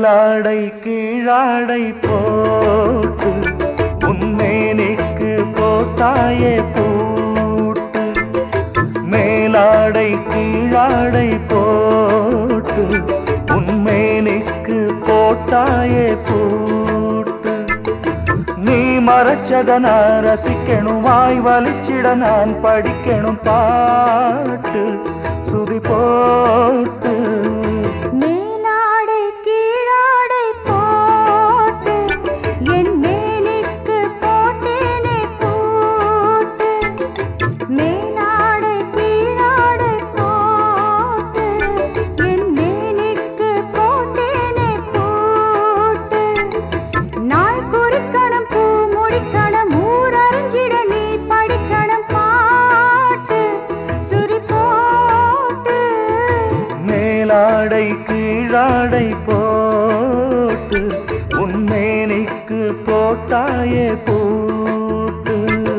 மேலாடை கீழாடை போட்டு உன்மேனிக்கு போட்டாயே பூட்டு மேலாடை கீழாடை போட்டு உன்மேனிக்கு போட்டாயே பூட்டு நீ மறைச்சத நான் ரசிக்கணும் வாய் வலிச்சிட நான் படிக்கணும் பாட்டு சுதி போட்டு மேலாடை கீழாடை போட்டு என் மேனிக்கு போட்டேனே பூட்டு மேலாடை கீழாடை போட்டு என் மேனிக்கு போட்டேனே பூட்டு நாள் குறிக்கணும் பூ முடிக்கணும் ஊர் அறிஞ்சிட நீ படிக்கணும் பாட்டு சுரி போட்டு மேலாடை கீழாடை போட்டு உன்மேனிக்கு போட்டாயே பூட்டு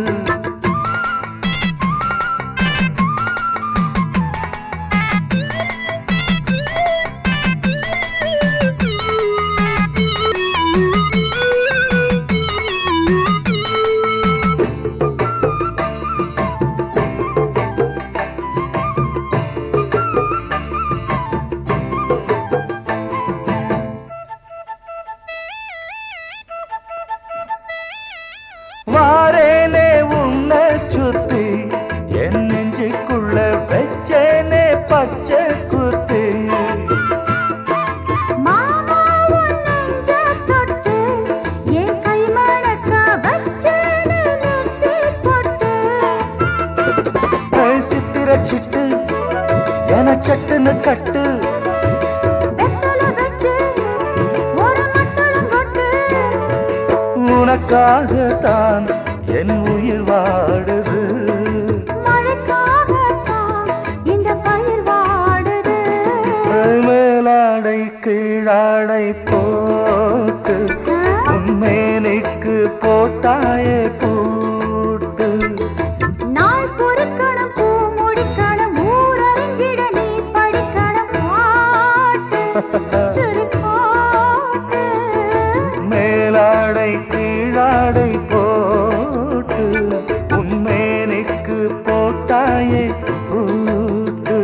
வாரேனே உன்னை சுத்தி என் நெஞ்சுக்குள்ள வச்சேனே பச்சை குத்தி மாமா உன் நெஞ்ச தொட்டு என் கை மணக்க வச்சேனே நெத்தி பொட்டு ஏய் சித்திர சிட்டு என சட்டுன்னு கட்டு வெத்தல வச்சு ஒரு மத்தளம் கொட்டு உனக்காகத்தான் என் உயிர் வாடுது மழைக்காகத்தான் இந்த பயிர் வாடுது மேலாடை கீழாடை போட்டு உன்மேனிக்கு போட்டாயே பூட்டு நாள் குறிக்கணும் பூ முடிக்கணும் ஊர் அறிஞ்சிட நீ படிக்கணும் பாட்டு சுரி போட்டு மேலாடை கீழாடை போட்டு உன்மேனிக்கு போட்டாயே பூட்டு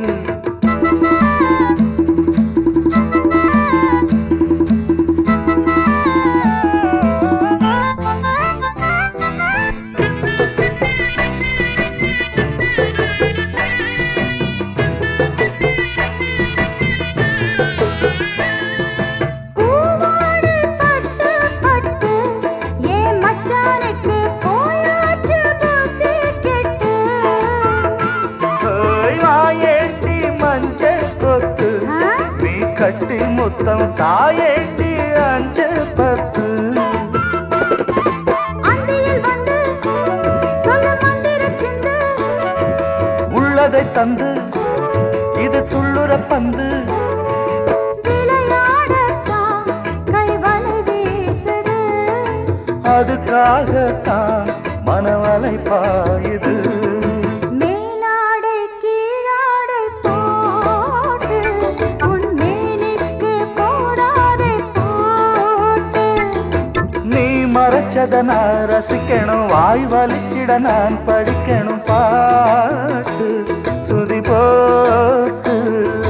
பூவாடு பட்டு பட்டு ஏன் மச்சானுக்கு போயாச்சு புத்தி கெட்டு ஓய் வாயேண்டி மஞ்ச கொத்து ஆ? நீ கட்டி முத்தம் தாயேண்டி அஞ்ச பத்து அந்தியில் வந்து சொல்ல மந்திர சிந்து உள்ளதை தந்து இது துள்ளுற பந்து விளையாடத்தான் கைவலை வீசுது அதுக்காகத்தான் மனவலை பாயுது மேலாடை கீழாடை போட்டு உன் மேனிக்கு போடாதே போட்டு நீ மறைச்சத நான் ரசிக்கணும் வாய் வலிச்சிட நான் படிக்கணும் பாட்டு சுதி போட்டு